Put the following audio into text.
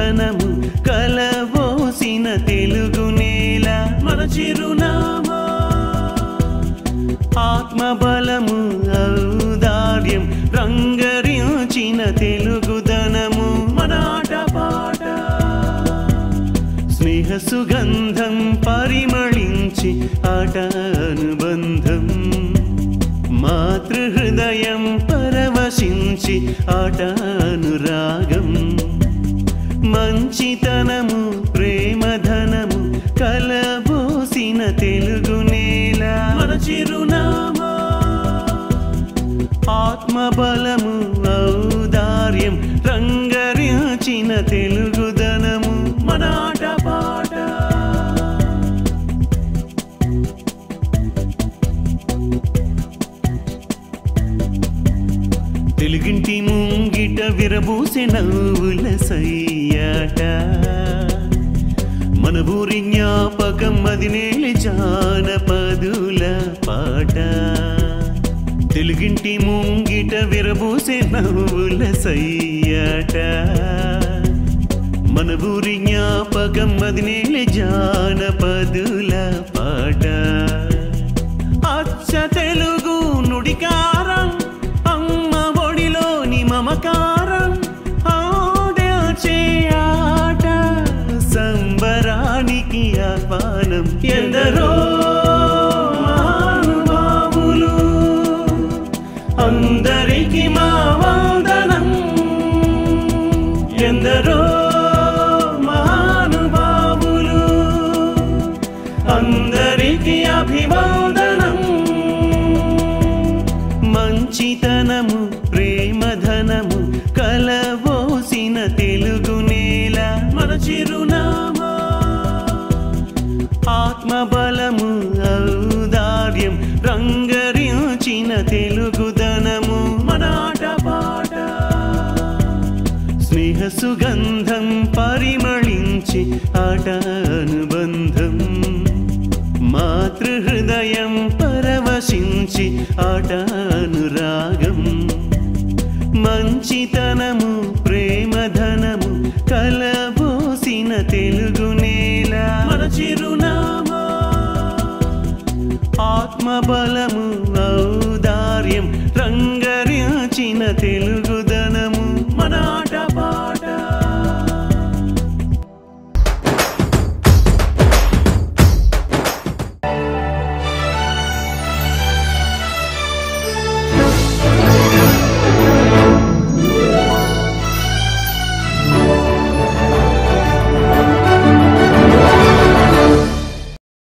ధనము కలబోసిన తెలుగు నేల మన చిరునామా ఆత్మబలము ఔదార్యం రంగరించిన తెలుగుదనము మన ఆటపాట స్నేహ సుగంధం పరిమళించి ఆట అనుబంధం మాతృహృదయం పరవశించి ఆట అనురాగం మంచితనము ప్రేమధనము కలబోసిన తెలుగు నేల మన చిరునామా ఆత్మబలము ఔదార్యం రంగరించిన తెలుగుదనము మన ఆటపాట తెలుగింటి ముంగిట విరబూసె నవ్వుల సయ్యాట మన ఊరి జ్ఞాపకం అది నేలి జానపదుల పాట తెలుగింటి ముంగిట విరబూసె నవ్వుల సయ్యాట మన ఊరి జ్ఞాపకం అది నేలి జానపదుల పాట అచ్చ తెలుగు నుడికారం అమ్మ ఒడిలోని మమకారం ఆడే ఆట సంబరానికి ఆహ్వానం ఎందరో మహానుభావులు అందరికి మా వందనం ఎందరో మహానుభావులు అందరికి అభివందనం మంచితనము ప్రేమధనము కలబోసిన తెలుగు నేల మన చిరునామా ఆత్మబలము ఔదార్యం రంగరించిన తెలుగుదనము మన ఆటపాట స్నేహ సుగంధం పరిమళించి ఆట అనుబంధం మాతృహృదయం పరవశించి ఆట అనురాగం మంచితనము ప్రేమధనము కలబోసిన తెలుగు నేల మన చిరునామా ఆత్మబలము